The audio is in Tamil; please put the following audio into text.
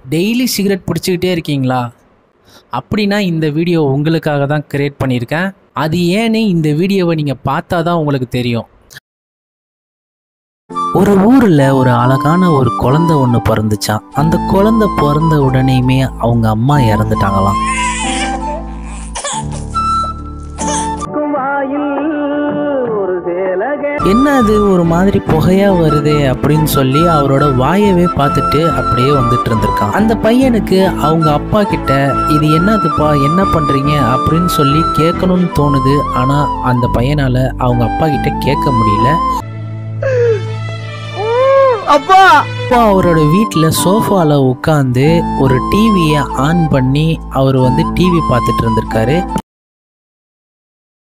டெய்லி சிகரெட் பிடிச்சிக்கிட்டே இருக்கீங்களா அப்படின்னா இந்த வீடியோ உங்களுக்காக தான் கிரியேட் பண்ணியிருக்கேன் அது ஏன்னு இந்த வீடியோவை நீங்கள் பார்த்தா தான் உங்களுக்கு தெரியும் ஒரு ஊரில் ஒரு அழகான ஒரு குழந்தை ஒன்று பிறந்துச்சான் அந்த குழந்தை பிறந்த உடனேயுமே அவங்க அம்மா இறந்துட்டாங்களாம் என்ன அது ஒரு மாதிரி புகையா வருதே அப்படின்னு சொல்லி அவரோட வாயவே பார்த்துட்டு அப்படியே வந்துட்டு இருந்திருக்கான் அந்த பையனுக்கு அவங்க அப்பா கிட்ட இது என்னதுப்பா என்ன பண்றீங்க அப்படின்னு சொல்லி கேட்கணும்னு தோணுது ஆனா அந்த பையனால அவங்க அப்பா கிட்ட கேட்க முடியல அப்பா அப்பா அவரோட வீட்டில் சோஃபாவில் உட்காந்து ஒரு டிவியை ஆன் பண்ணி அவர் வந்து டிவி பார்த்துட்டு இருந்திருக்காரு